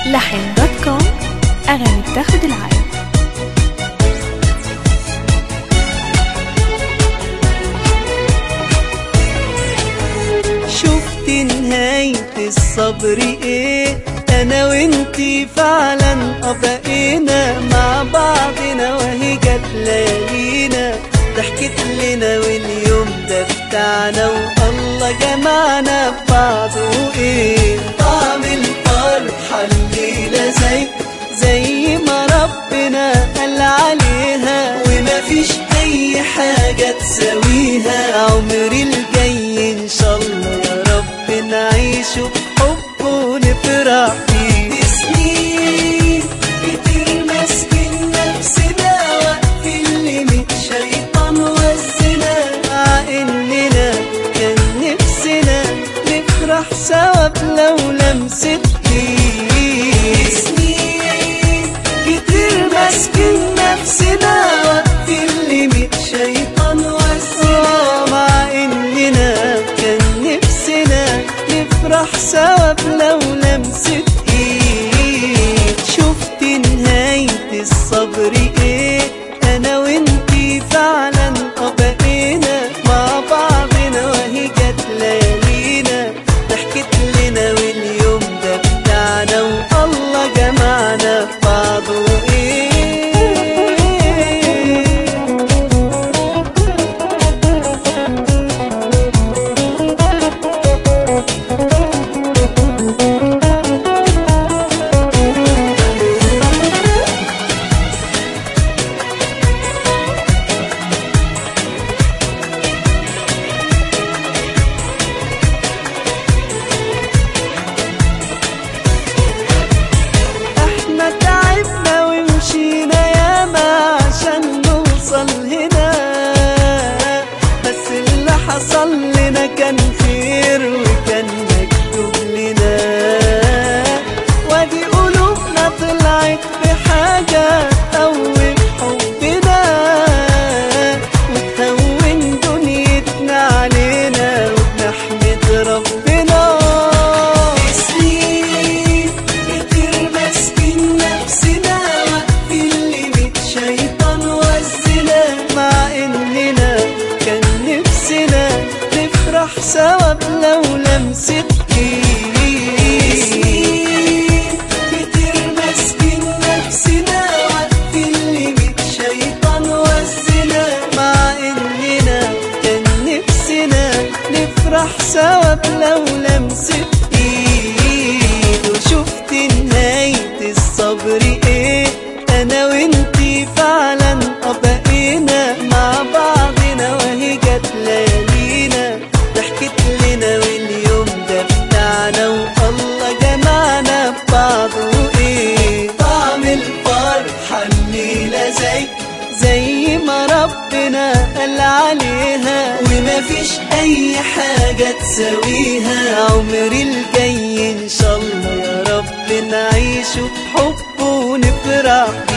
لحن دوت كوم أغاني بتاخد العقل شفت نهاية الصبر ايه انا وانتي فعلا بقينا مع بعضنا وهي جت ليالينا ضحكت لنا واليوم ده بتاعنا والله جمعنا ببعض وايه طعم الفرحة الليلة زي زي ما ربنا قال عليها ومفيش اي حاجة تساويها عمري الجاي ان شاء الله يا رب نعيشه بحب ونفرح فيه سنين كتير ماسكين نفسنا واقفين لميت شيطان وزنا مع اننا كان نفسنا نفرح سوا لو لمست ايد سنين كتير ماسكين نفسنا واقفين لميت شيطان وزنا مع اننا كان نفسنا نفرح سوا لو لمست ايد شفت نهاية الصبر ايه انا وانتي فعلا بقينا مع بعضنا وهي جت ليالينا ضحكت لنا واليوم ده بتاعنا والله جمعنا في بعض وايه احنا تعبنا ومشينا ياما عشان نوصل هنا بس اللي حصل لنا كان خير وكان مكتوب لنا وادي قلوبنا طلعت بحاجة تقوم حبنا وتهون دنيتنا علينا وبنحمد ربنا سنين كتير ماسكين نفسنا واقفين لميت شيطان وزنا مع اننا كان نفسنا نفرح سوا لو لمست ايد سنين كتير ماسكين نفسنا واقفين لميت شيطان وزنا مع اننا كان نفسنا نفرح سوا لو لمست ايد وشفت نهاية الصبر ايه انا وانتي فعلا بقينا مع بعضنا وهي جت ليالينا ضحكت لنا واليوم ده بتاعنا والله جمعنا ببعض وايه طعم الفرحة الليلة زي زي ما ربنا قال عليها ومفيش اي حاجة تساويها عمري الجاي ان شاء الله يا رب نعيشه بحب ونفرح